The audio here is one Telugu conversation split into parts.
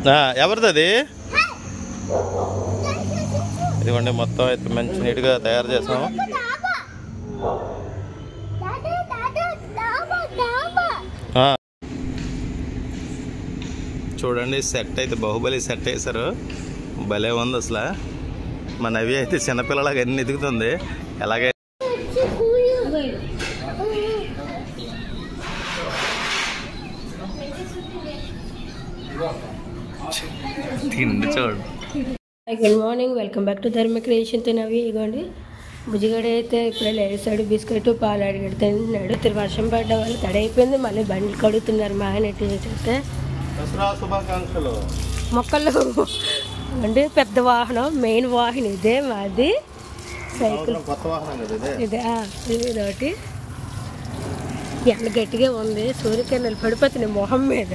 ఆ, ఎవరిది అది ఇదిగోండి మొత్తం అయితే మంచి నీట్గా తయారు చేసాము ఆ. చూడండి సెట్ అయితే బాహుబలి సెట్ వేశారు భలే ఉంది అసలు మా నవి అయితే చిన్నపిల్లలాగా అన్ని ఎదుగుతుంది ఎలాగే తిండి చూడు good morning welcome back to Dharma creation తినవి ఇగోండి బుజ్జిగడ అయితే ఇప్పుడే లేసాడు బిస్కెట్ పాలు అడిగాడు తింటున్నాడు తిరిగి వర్షం పడ్డ వాళ్ళు తడైపోయింది మళ్ళీ బండ్లు కడుగుతున్నారు మా ఆయన ఎట్టి చేస్తే దసరా శుభాకాంక్షలు మొక్కలు అంటే పెద్ద వాహనం మెయిన్ వాహనం ఇదే మాది సైకిల్ కొత్త వాహనం కదా ఇదే ఇదే ఆ, ఇదొకటి ఎండ గట్టిగా ఉంది సూర్యకిరణాలు పడిపోతున్నాయి మొహం మీద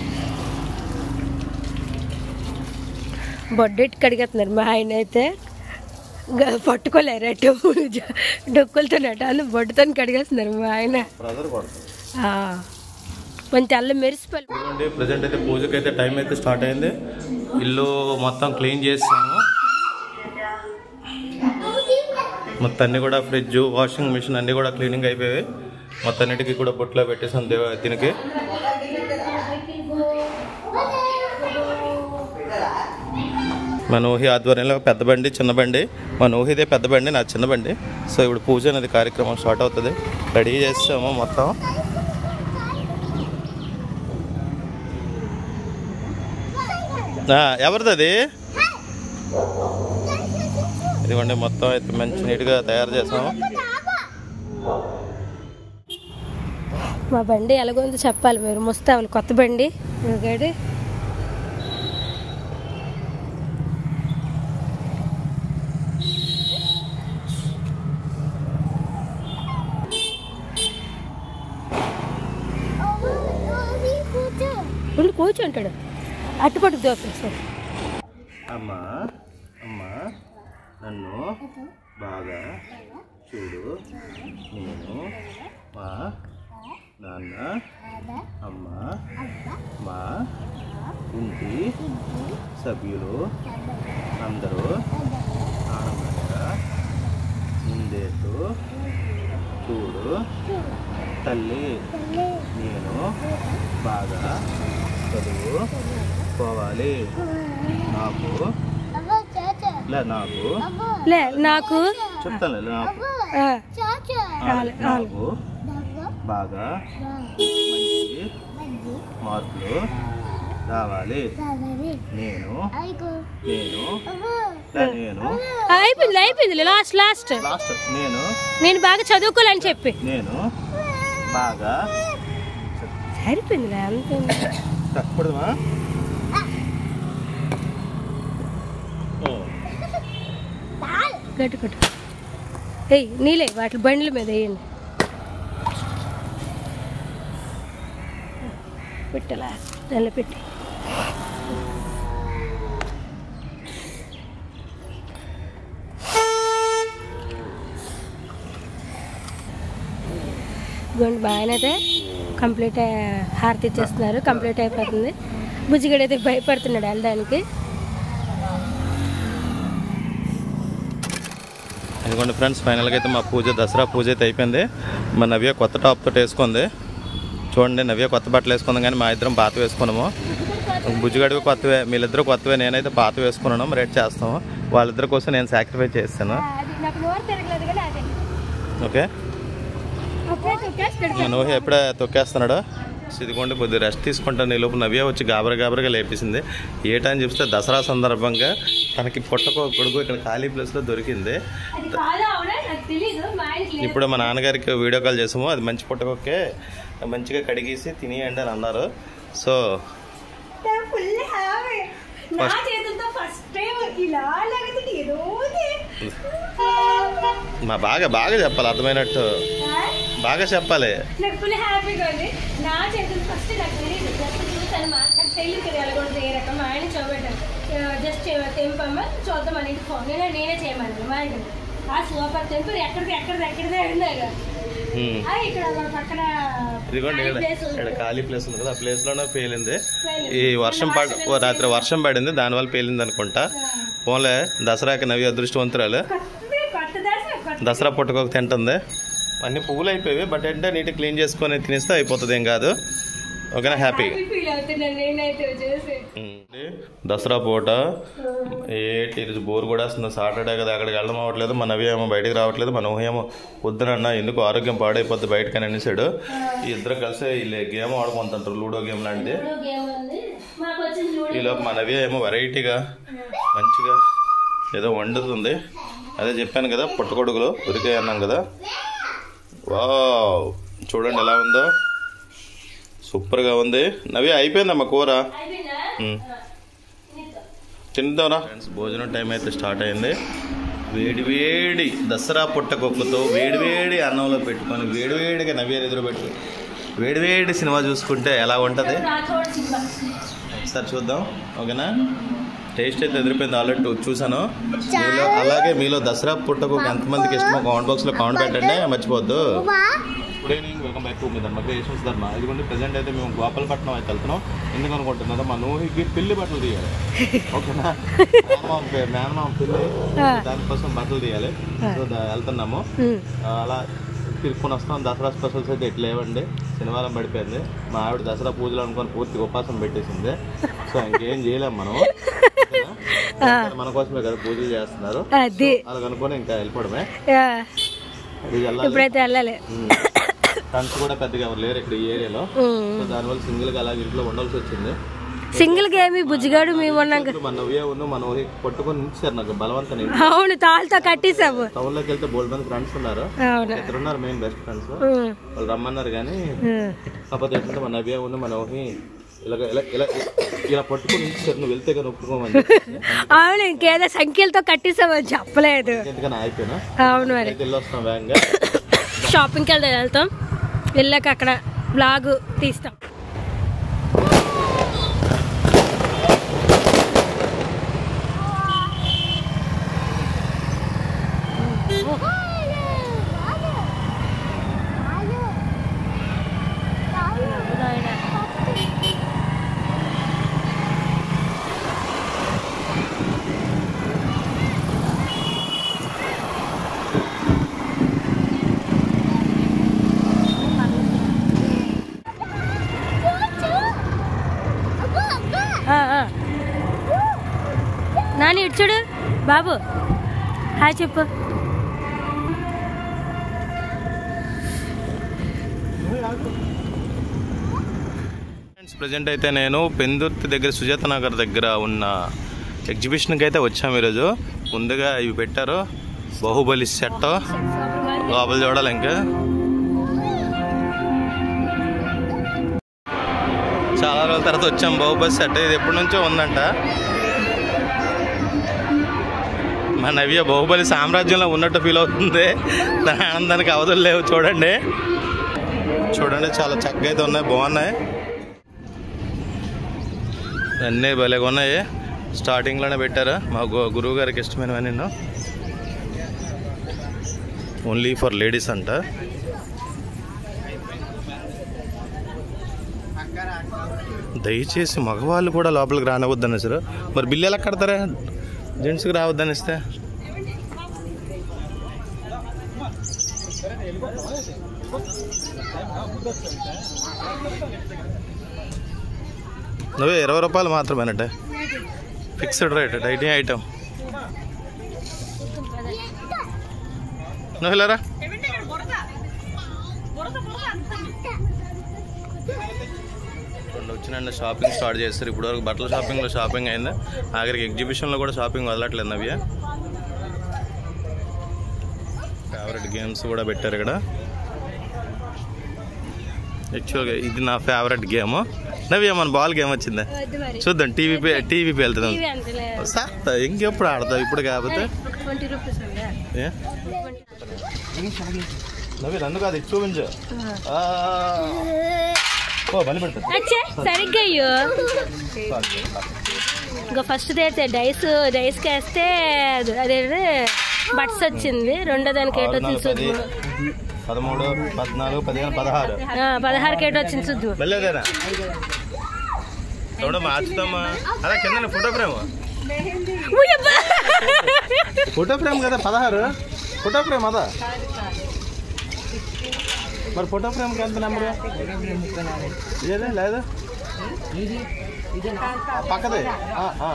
బొడ్డెట్టి కడిగేస్తున్నారు మా ఆయన అయితే గ- పట్టుకోలేరట డొక్కులతో అన్న బొడ్డుతో కడిగేస్తున్నారు మా ఆయన బ్రదర్ కొడుతుంది ఆ, కొంచెం తెల్ల మెరిసిపోయి ఇదిగోండి ప్రజెంట్ అయితే పూజకి అయితే టైం అయితే స్టార్ట్ అయింది ఇల్లు మొత్తం క్లీన్ చేసాము మొత్తం అన్ని కూడా ఫ్రిడ్జ్ వాషింగ్ మిషన్ అన్ని కూడా క్లీనింగ్ అయిపోయాయి మొత్తం అన్నిటికీ కూడా బొట్లో పెట్టేసాం దేవ దీనికి మన ఊహి ఆధ్వర్యంలో పెద్ద బండి చిన్న బండి మన ఊహిదే పెద్ద బండి నా చిన్న బండి సో ఇప్పుడు పూజ అనేది కార్యక్రమం స్టార్ట్ అవుతుంది రెడీ చేస్తాము మొత్తం ఆ, ఎవరిది అది ఇదిగోండి మొత్తం అయితే మంచి నీట్గా తయారు చేసాము మా బండి ఎలాగోందో చెప్పాలి మీరు ముస్తావులు కొత్త బండి ఎందుకంటే ఉండి కూర్చుంటాడు అట్టుపట్టుకు దోపేస్తాడు అమ్మా అమ్మా నన్ను బాగా చూడు నేను మా నాన్న అమ్మ మా ఇంటి సభ్యులు అందరూ ఆనందంగా ముందేస్తూ చూడు తల్లి నేను బాగా చదువు పోవాలి నాకు లే నాకు లే నాకు చెప్తాను నాకు ఆ, ఆ, నాకు బాగా మంచి మార్కులు రావాలి నేను నేను లే, నేను అయిపోయింది అయిపోయింది లాస్ట్ లాస్ట్ లాస్ట్ నేను నేను బాగా చదువుకోవాలని చెప్పి నేను బాగా సరిపోయిందిలే అంతే తప్పడమా గట్టు గట్టు ఏయ్ నీలే వాటి బండ్ల మీద వేయండి పెట్టలా దానిలో పెట్టి ఇదిగోండి బాగానైతే కంప్లీట్ అయ్యా- హారతి ఇచ్చేస్తున్నారు కంప్లీట్ అయిపోతుంది బుజ్జిగడైతే భయపడుతున్నాడు వెళ్ళడానికి ఇదిగోండి ఫ్రెండ్స్ ఫైనల్గా అయితే మా పూజ దసరా పూజ అయితే అయిపోయింది మా నవ్య కొత్త టాప్ తోటి వేసుకుంది చూడండి నవ్య కొత్త బట్టలు వేసుకుందాం కానీ మా ఇద్దరం పాత వేసుకున్నాము బుజ్జిగడివి కొత్తవే వీళ్ళిద్దరు కొత్తవే నేనైతే పాత వేసుకున్నాను రేట్ చేస్తాము వాళ్ళిద్దరి కోసం నేను సాక్రిఫైస్ చేస్తాను నాకు నోరు తిరగలేదు కానీ అదే ఓకే అప్పుడే తొక్కేస్తాడు. మా నోహి ఎప్పుడే తొక్కేస్తున్నాడు సో ఇదిగోండి కొద్దిగా రెస్ట్ తీసుకుంటాను ఈ లోపు నవ్య వచ్చి గాబర గాబరగా లేపేసింది ఏటని చెప్తే దసరా సందర్భంగా తనకి పుట్టకో కొడుకు ఇక్కడ ఖాళీ ప్లేస్లో దొరికింది అది కాదా అవునా నాకు తెలీదు మా ఆయనకి లేదు. ఇప్పుడు మా నాన్నగారికి వీడియో కాల్ చేసాము అది మంచి పుట్టకొక్కే మంచిగా కడిగేసి తినేయండి అని అన్నారు సో నేను full happy. నా First- చేతులతో ఫస్ట్ టైం ఇలా లాగుతుంది ఏదో మా బాగా బాగా చెప్పాలి అర్థమైనట్టు బాగా చెప్పాలి నాకు ఫుల్ హ్యాపీగా ఉంది నా చేతులు ఫస్ట్ నాకు తెలియదు జస్ట్ చూసాను మా నాకు తెలియదు కదా ఎలా కూడా ఏ రకం మా ఆయన చూపెట్టాను జస్ట్ తెంపమ్మ చూద్దాం అనేది ఫోన్ నేను నేనే చేయమన్నాను మా ఆయన ఆ సూపర్ తెంపు ఎక్కడిది ఎక్కడిది ఎక్కడిదే అన్నారు హ్మ్. ఆ, ఇక్కడ మన పక్కన ఇదిగోండి ఇక్కడ place ఉంది. ఇక్కడ ఖాళీ ప్లేస్ ఉంది కదా ఆ ప్లేస్ లోనే పేలింది ఈ వర్షం పడ ఓ రాత్రి వర్షం పడింది దానివల్ల పేలింది అనుకుంటా పోన్లే దసరాకి నవి అదృష్టవంతురాలు కొత్తది, కొత్త దశ, కొత్త- దసరా పుట్టకొక తింటుంది అన్ని పువ్వులు అయిపోయాయి బట్ ఏంటంటే నీట్ క్లీన్ చేసుకొని తినేస్తే అయిపోతుంది ఏం కాదు ఓకేనా హ్యాపీ హ్యాపీ ఫీల్ అవుతున్నాను నేనైతే చూసి దసరా పూట ఏంటి ఈరోజు బోర్ కూడా వస్తుంది సాటర్డే కదా అక్కడికి వెళ్ళడం అవ్వట్లేదు మన అవి ఏమో బయటికి రావట్లేదు మన ఊహేమో వద్దునన్న ఎందుకు ఆరోగ్యం పాడైపోద్ది బయటకని అనేసాడు ఈ ఇద్దరు కలిసి వీళ్ళు గేమ్ ఆడుకుంటుంటారు లూడో గేమ్ లాంటిది లూడో గేమ్ ఉంది మాకు వచ్చింది లూడో ఈలోపు మనవి ఏమో వెరైటీగా మంచిగా ఏదో వండుతుంది అదే చెప్పాను కదా పుట్టగొడుగులు ఉరికాయ అన్నాం కదా వావ్ చూడండి ఎలా ఉందో సూపర్గా ఉంది నవి అయిపోయిందమ్మా కూర అయిపోయిందా ఉమ్. నీతో. తిందారా ఫ్రెండ్స్ భోజనం టైం అయితే స్టార్ట్ అయింది వేడి వేడి దసరా పుట్టకొక్కుతో వేడి వేడి అన్నంలో పెట్టుకొని వేడి వేడిగా నవ్యారు ఎదురు పెట్టుకొని వేడి వేడి సినిమా చూసుకుంటే ఎలా ఉంటుంది రాథోడ్ సినిమా ఒకసారి చూద్దాం ఓకేనా టేస్ట్ అయితే ఎదిరిపోయింది ఆల్రెడీ చూసాను మీలో అలాగే మీలో దసరా పుట్టకొక్క ఎంతమందికి ఇష్టమో కామెంట్ బాక్స్లో కామెంట్ పెట్టండి మర్చిపోవద్దు good evening welcome back to మీ ధర్మ క్రియేషన్స్ ధర్మ ఇదిగోండి ప్రజెంట్ అయితే మేము గోపాలపట్నం అయితే వెళ్తున్నాం ఎందుకు అనుకుంటున్నారో మా నూహికి పెళ్లి బట్టలు తీయాలి ఓకేనా మేనమామ పె- మేనమామ పెళ్లి దానికోసం బట్టలు తీయాలి సో దా- వెళ్తున్నాము ఆ, అలా తిరుక్కొని వస్తాం దసరా స్పెషల్స్ అయితే ఎట్లా లేవండి శనివారం పడిపోయింది మా ఆవిడ దసరా పూజలు అనుకొని పూర్తి ఉపాసం పెట్టేసింది సో ఇంకేం చేయలేం మనం ఓకేనా? మన కోసమే కదా పూజలు చేస్తున్నారు అది అలా అనుకొని ఇంకా వెళ్ళిపోవడమే యా. ఇది వెళ్ళాలి ఇప్పుడైతే వెళ్ళాలి ఫ్రెండ్స్ కూడా పెద్దగా ఎవరు లేరు ఇక్కడ ఈ ఏరియాలో సో దానివల్ల సింగిల్ గా అలాగే ఇంట్లో ఉండాల్సి వచ్చింది సింగిల్ గేమ్ బుజ్జిగాడు మేము ఉన్నాం కదా. మన నవ్వే ఉన్న మన ఊహి కొట్టుకొని ఉంచారు నాకు బలవంతం అవును తాళ్ళతో కట్టేసాము టౌన్ లోకి వెళ్తే బోల్డ్ మంది ఫ్రెండ్స్ ఉన్నారు అవును ఇద్దరు ఉన్నారు మెయిన్ బెస్ట్ ఫ్రెండ్స్ ఉమ్. వాళ్ళు రమ్మన్నారు కానీ ఉమ్. కాకపోతే ఏంటంటే మన నవ్య ఉన్న మన ఊహి ఇలా ఇలా ఇలా ఇలా పట్టుకొని ఉంచారు నువ్వు వెళ్తే కానీ ఒప్పుకోమని అవును ఇంకేదో సంఖ్యలతో కట్టేసామని చెప్పలేదు ఎందుకని అయిపోయినా అవును మరి అయితే వెళ్ళొస్తాం వేగంగా షాపింగ్కి వెళ్తే వెళ్తాం వెళ్ళాక అక్కడ బ్లాగ్ తీస్తాం ఆ, ఆ. నాని ఇటు చూడు బాబు హాయ్ చెప్పు ఫ్రెండ్స్ ప్రజెంట్ అయితే నేను పెందుర్తి దగ్గర సుజాత నగర్ దగ్గర ఉన్న ఎగ్జిబిషన్కి అయితే వచ్చాము ఈరోజు ముందుగా ఇవి పెట్టారు బాహుబలి సెట్ లోపల చూడాలి ఇంకా చాలా రోజుల తర్వాత వచ్చాం బాహుబలి సెట్ ఇది ఎప్పటి నుంచో ఉందంట మా నవ్య బాహుబలి సామ్రాజ్యంలో ఉన్నట్టు ఫీల్ అవుతుంది దాని ఆనందానికి అవధులు లేవు చూడండి చూడండి చాలా చక్కగా అయితే ఉన్నాయి బాగున్నాయి అన్నీ భలేగా ఉన్నాయి స్టార్టింగ్లోనే పెట్టారు మా గు- గురువు గారికి ఇష్టమైనవి నేను ఓన్లీ ఫర్ లేడీస్ అంట దయచేసి మగవాళ్ళు కూడా లోపలికి రానివద్దని సార్ మరి బిల్లు ఎలా కడతారా జెంట్స్కి రావద్దని ఇస్తే నువ్వే ఇరవై రూపాయలు మాత్రమేనట ఫిక్స్డ్ రేట్ డైటింగ్ ఐటమ్ నువ్వు వెళ్ళరా రెండు వచ్చినండి షాపింగ్ స్టార్ట్ చేస్తారు ఇప్పుడు వరకు బట్టల షాపింగ్లో షాపింగ్ అయింది ఆఖరికి ఎగ్జిబిషన్లో కూడా షాపింగ్ వదలట్లేదు నవ్య ఫేవరెట్ గేమ్స్ కూడా పెట్టారు ఇక్కడ యాక్చువల్గా ఇది నా ఫేవరెట్ గేమ్ నవ్య మన బాల్ గేమ్ వచ్చిందా వద్దు మరి చూద్దాం టీవీ టీవీ వెళ్తున్నాం టీవీ అంతలే సార్ ఇంకెప్పుడు ఆడతావు ఇప్పుడు కాకపోతే ట్వంటీ రూపీస్ ఉందా ఏ? నవ్వి నన్ను కాదు ఇది చూపించు ఆ. ఓ బలి పెడతా అచ్చే సరిగ్గా అయ్యో ఇంకా ఫస్ట్ అయితే డైస్ డైస్కి వేస్తే అదే బట్స్ వచ్చింది రెండో దానికి ఏటో వచ్చింది చూద్దాం పదమూడు పద్నాలుగు పదిహేను పదహారు ఆ, పదహారు కేట్ వచ్చింది చూద్దు వెళ్ళేదేనా చూడ మార్చుతామా అదే కింద ఫోటో ఫ్రేమ్ ఫోటో ఫ్రేమ్ కదా పదహారు ఫోటో ఫ్రేమ్ అదా మరి ఫోటో ఫ్రేమ్కి ఎంత నెంబర్ ఏదే లేదా పక్కదే ఆ, ఆ.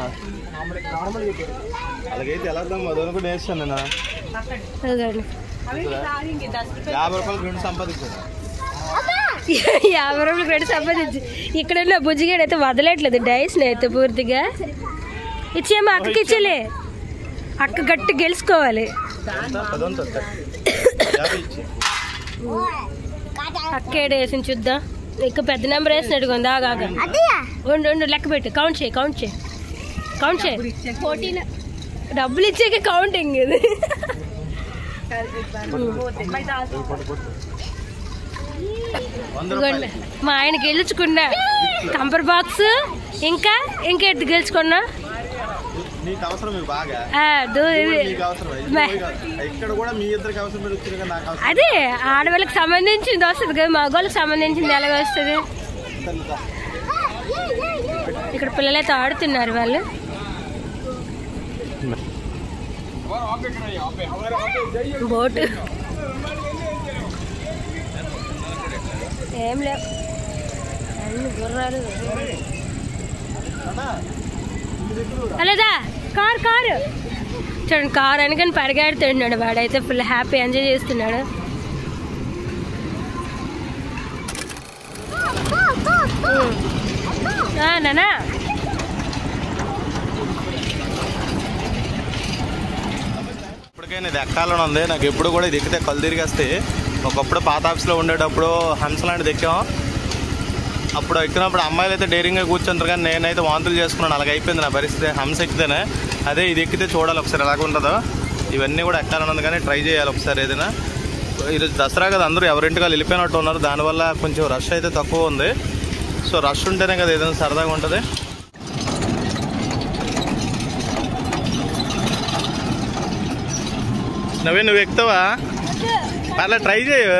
అలాగైతే ఎలా మొదలు కూడా వేస్తాను నేను అదిగోండి. యాభై రూపాయలు రెండు సంపాదించాను యాభై రూపాయలు క్రెడిట్ సంపాదించి ఇక్కడ ఉన్న బుజ్జిగాడు అయితే వదలట్లేదు డైస్ అయితే పూర్తిగా ఇచ్చేమో అక్కకి ఇచ్చేలే అక్క గట్టి గెలుచుకోవాలి ఎంత? పదొంత వస్తాయి. యాభై ఇచ్చి అక్క ఏడు వేసింది చూద్దాం ఇంకా పెద్ద నెంబర్ వేసినట్టుగా ఉంది ఆగాగా ఉండు ఉండు లెక్క పెట్టు కౌంట్ చేయి కౌంట్ చేయి కౌంట్ చేయి డబ్బులు ఇచ్చాక కౌంటింగ్ ఇది వంద ఇదిగోండి. రూపాయలు మా ఆయన గెలుచుకున్నా కంపర్ బాక్స్ ఇంకా ఇంకేంటి గెలుచుకున్నా నీకు అవసరం ఇవి బాగా ఆ, దో- ఇది. నీకు అవసరం ఇది మే- పోయి కాదు. ఇక్కడ కూడా మీ ఇద్దరికి అవసరం మీరు వచ్చింది కదా నాకు అవసరం అదే ఆడవాళ్ళకి సంబంధించింది వస్తుంది కదా మగవాళ్ళకి సంబంధించింది ఎలాగ వస్తుంది లేదు. ఇక్కడ పిల్లలైతే ఆడుతున్నారు వాళ్ళు బోటు ఏం లేవు అన్ని గుర్రాలు అలాదా కార్ కారు చూడండి కార్ అనుకని పరిగెడుతున్నాడు వాడైతే ఫుల్ హ్యాపీ ఎంజాయ్ చేస్తున్నాడు ఉమ్. ఆ, నానా ఇప్పటికైనా ఇది ఎక్కాలని ఉంది నాకు ఎప్పుడు కూడా ఇది ఎక్కితే కళ్ళు తిరిగేస్తే ఒకప్పుడు పాత ఆఫీస్లో ఉండేటప్పుడు హంస లాంటిది ఎక్కాం అప్పుడు ఎక్కినప్పుడు అమ్మాయిలు అయితే డైరింగ్గా కూర్చుంటారు కానీ నేనైతే వాంతులు చేసుకున్నాను అలాగ అయిపోయింది నా పరిస్థితి హంస ఎక్కితేనే అదే ఇది ఎక్కితే చూడాలి ఒకసారి ఎలాగ ఉంటుందో ఇవన్నీ కూడా ఎక్కాలని ఉంది కానీ ట్రై చేయాలి ఒకసారి ఏదైనా ఈరోజు దసరా కదా అందరూ ఎవరింటికి వాళ్ళు వెళ్ళిపోయినట్టు ఉన్నారు దానివల్ల కొంచెం రష్ అయితే తక్కువ ఉంది సో రష్ ఉంటేనే కదా ఏదైనా సరదాగా ఉంటుంది నవే నువ్వు ఎక్కుతావా అలా ట్రై చేయు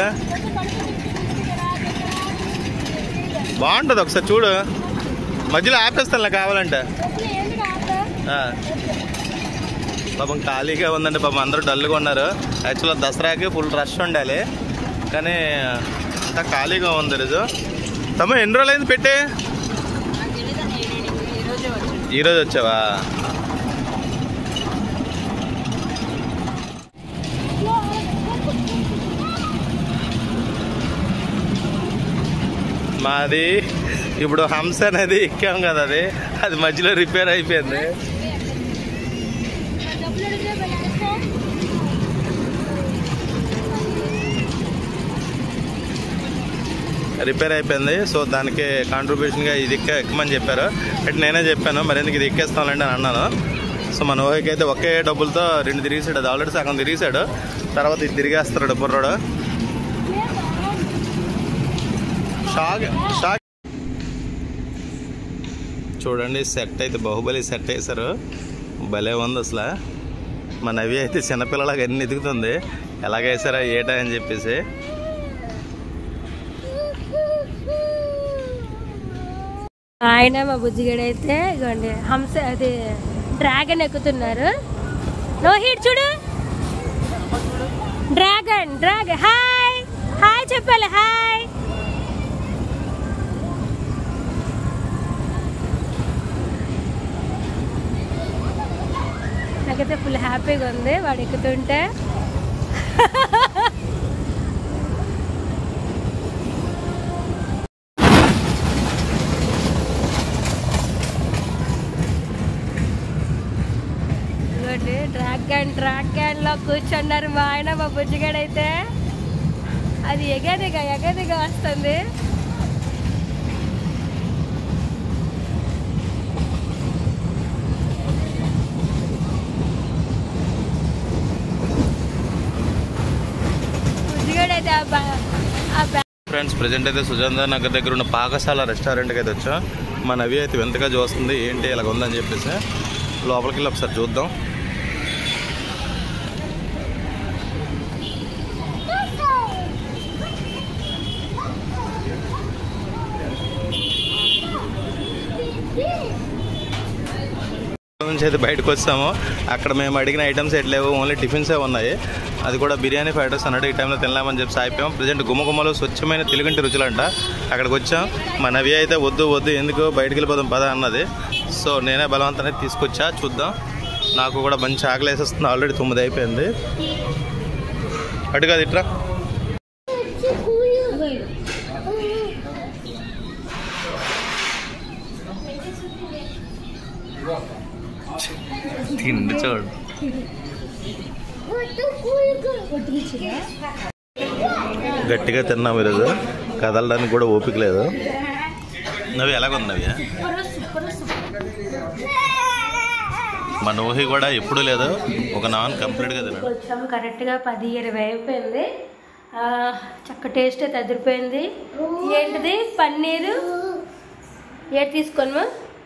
బాగుంటుంది ఒకసారి చూడు మధ్యలో ఆపేస్తాను కావాలంటే ఆ. పాపం ఖాళీగా ఉందండి పాపం అందరూ డల్గా ఉన్నారు యాక్చువల్గా దసరాకి ఫుల్ రష్ ఉండాలి కానీ అంతా ఖాళీగా ఉంది రోజు తమ్మ ఎన్ని రోజులు అయింది పెట్టి ఈరోజు వచ్చావా మాది ఇప్పుడు హంస అనేది ఎక్కాం కదా అది అది మధ్యలో రిపేర్ అయిపోయింది రిపేర్ అయిపోయింది సో దానికి కాంట్రిబ్యూషన్గా ఇది ఎక్క ఎక్కమని చెప్పారు అంటే నేనే చెప్పాను మరి ఎందుకు ఇది ఎక్కేస్తానులేండి అని అన్నాను సో మన ఊహకి అయితే ఒకే డబ్బులతో రెండు తిరిగేసాడు అది ఆల్రెడీ సగం తిరిగేసాడు తర్వాత ఇది తిరిగేస్తాడు బుర్రోడు షాక్ షాక్ చూడండి సెట్ అయితే బాహుబలి సెట్ వేశారు భలే ఉంది అసలు మా నవి అయితే చిన్నపిల్లలాగా అన్ని ఎదుగుతుంది ఎలాగేసారా ఏటా అని చెప్పేసి ఆయన మా బుజ్జిగడ అయితే ఇగోండి హంస అది డ్రాగన్ ఎక్కుతున్నారు రోహిత్ చూడు డ్రాగన్ డ్రాగన్ హాయ్ హాయ్ చెప్పాలి హాయ్ నాకైతే ఫుల్ హ్యాపీగా ఉంది వాడు ఎక్కుతుంటే ఇదిగోండి డ్రాగన్ డ్రాగన్ లో కూర్చున్నారు మా ఆయన మా బుజ్జిగాడైతే అది ఎగదిగా ఎగదిగా వస్తుంది బుజ్జిగాడైతే ఆ బా- ఆ బ్యా- ఫ్రెండ్స్ ప్రజెంట్ అయితే సుజాంధ నగర్ దగ్గర ఉన్న పాకశాల రెస్టారెంట్కి అయితే వచ్చాం మా నవి అయితే వింతగా చూస్తుంది ఏంటి ఇలాగ ఉందని చెప్పేసి లోపలికి వెళ్ళి ఒకసారి చూద్దాం నుంచి అయితే బయటకు వచ్చాము అక్కడ మేము అడిగిన ఐటమ్స్ ఎట్ లేవు ఓన్లీ టిఫిన్సే ఉన్నాయి అది కూడా బిర్యానీ ఫ్రైడ్ రైస్ అన్నట్టు ఈ టైంలో తినలేమని చెప్పి సాయిపోయాం ప్రజెంట్ గుమ్మగుమ్మలో స్వచ్ఛమైన తెలుగుంటి రుచులంట అక్కడికి వచ్చాం మా నవి అయితే వద్దు వద్దు ఎందుకు బయటికి వెళ్ళిపోదాం పద అన్నది సో నేనే బలవంతాన్ని తీసుకొచ్చా చూద్దాం నాకు కూడా మంచి ఆకలి వేసేస్తుంది ఆల్రెడీ తొమ్మిది అయిపోయింది అటు కాదు ఇట్రా తిండి చూడు గట్టిగా తిన్నాం ఈరోజు కదలడానికి కూడా ఓపిక లేదు నవి ఎలాగుంది నవి మన ఊహి కూడా ఎప్పుడు లేదు ఒక నాన్ కంప్లీట్గా తిన్నాడు వచ్చాం కరెక్ట్గా పది ఇరవై అయిపోయింది ఆ, చక్క టేస్ట్ అయితే అదిరిపోయింది ఏంటిది పన్నీరు ఏది తీసుకోను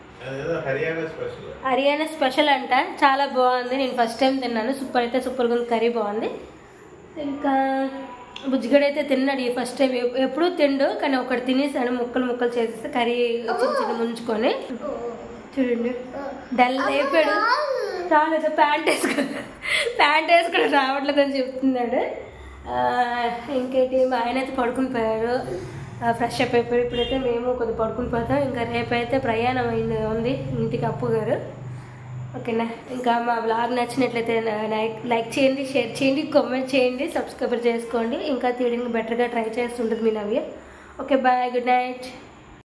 హర్యానా స్పెషల్ అంట చాలా బాగుంది నేను ఫస్ట్ టైం తిన్నాను సూపర్ అయితే సూపర్గా ఉంది కర్రీ బాగుంది ఇంకా బుజ్జిగడ అయితే తిన్నాడు ఈ ఫస్ట్ టైం ఎప్- ఎప్పుడూ తిండు కానీ ఒకటి తినేసాను ముక్కలు ముక్కలు చేసేస్తే కర్రీ చిన్న చిన్న ముంచుకొని చూడండి డల్ అయిపోయాడు రాలేదు ప్యాంట్ వేసుకుని ప్యాంట్ వేసుకుని రావట్లేదని చెప్తున్నాడు ఆ, ఇంకేంటి మా ఆయన అయితే పడుకుని పోయారు ఫ్రెష్ అప్ అయిపోయారు ఇప్పుడైతే మేము కొద్దిగా పడుకుని పోతాం ఇంకా రేపైతే ప్రయాణం అయింది ఉంది ఇంటికి అప్పు గారు ఓకేనా ఇంకా మా బ్లాగ్ నచ్చినట్లయితే లైక్ లైక్ చేయండి షేర్ చేయండి కామెంట్ చేయండి సబ్స్క్రైబర్ చేసుకోండి ఇంకా తీయడానికి బెటర్గా ట్రై చేస్తుంటుంది మీ Navya okay bye good night